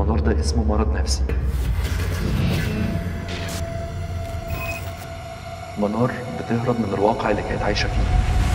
منار ده اسمه مرض نفسي منار بتهرب من الواقع اللي كانت عايشة فيه